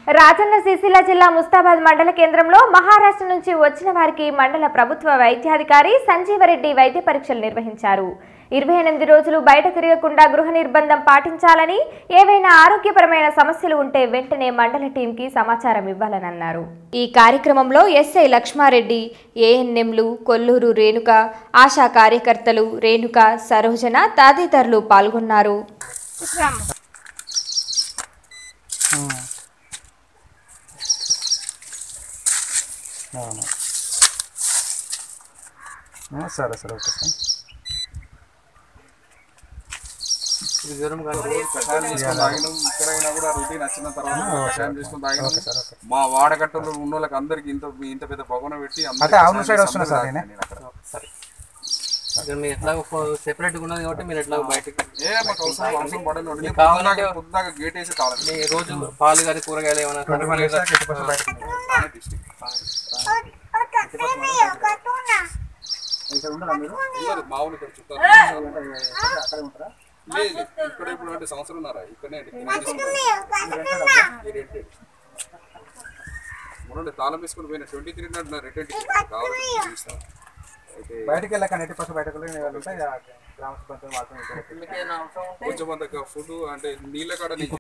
రాజన్న సిరిసిల్ల జిల్లా ముస్తాబాద్ మండల కేంద్రంలో మహారాష్ట్ర నుంచి వచ్చిన వారికి మండల ప్రభుత్వ వైద్యాధికారి సంజీవరెడ్డి వైద్య పరీక్షలు నిర్వహించారు ఇరవై ఎనిమిది రోజులు బయట తిరగకుండా గృహ నిర్బంధం పాటించాలని ఏవైనా ఆరోగ్యపరమైన సమస్యలు ఉంటే వెంటనే మండల టీంకి సమాచారం ఇవ్వాలని అన్నారు ఈ కార్యక్రమంలో ఎస్ఐ లక్ష్మారెడ్డి ఏఎన్ఎంలు కొల్లూరు రేణుక ఆశా కార్యకర్తలు రేణుక సరోజన తదితరులు పాల్గొన్నారు అవును ఆ, సరే సరే ఓకే సార్ ఇది జ్వరం కాదు కషాయం చేసుకొని తాగినాం ఇక్కడ అయినా కూడా రొటీన్ వచ్చిన తర్వాత కషాయం చేసుకొని తాగినాం సార్ ఓకే మా వాడకట్టలో ఉన్న వాళ్ళకి అందరికి ఇంత ఇంత పెద్ద భవనం పెట్టి అందరికీ అంటే అవును కషాయం సైడ్ చేసి వస్తున్నా సార్ అందరికీ నేనే. తాగినాను అక్కడ. ఇక్కడ మీరు ఎట్లా సెపరేట్గా ఉన్నది కాబట్టి మీరు ఎట్లా బయటకు ఏ మాకు అవసరం అవసరం పడను నేను కావాలంటే- పొద్దుదాకా పొద్దుదాకా గేట్ వేసి తాళం మీ రోజు పాలు కానీ కూరగాయలు ఏమైనా twenty one days eighty percent బయటకు తాళం డిస్ట్రిక్ట్ ఇక్కడ ఉండరా మీరు ఉన్నారు, మా ఊళ్ళు ఇక్కడ చుట్టాలు అక్కడే ఉంటారా లేదు లేదు. ఇక్కడ ఇప్పుడు అంటే సంవత్సరం ఉన్నారా ఇక్కడనే కిరాయి తీసుకుంటారు. ఈ రెంట్ మొన్న తాళం వేసుకుని పోయిన ట్వంటీ త్రీ నాడు రిటర్న్ టికెట్ కావాలి ఇస్తాను అయితే బయటికి వెళ్ళాక ఎయిటీ పర్సెంట్ బయటకు వెళ్ళి ఉంటాయి గ్రామ పంచాయతీ వాళ్ళతో మీకు ఏమైనా అవసరం ఉంటే కొంచెం అంత ఫుడ్ అంటే నీళ్ళ కాడ నీకు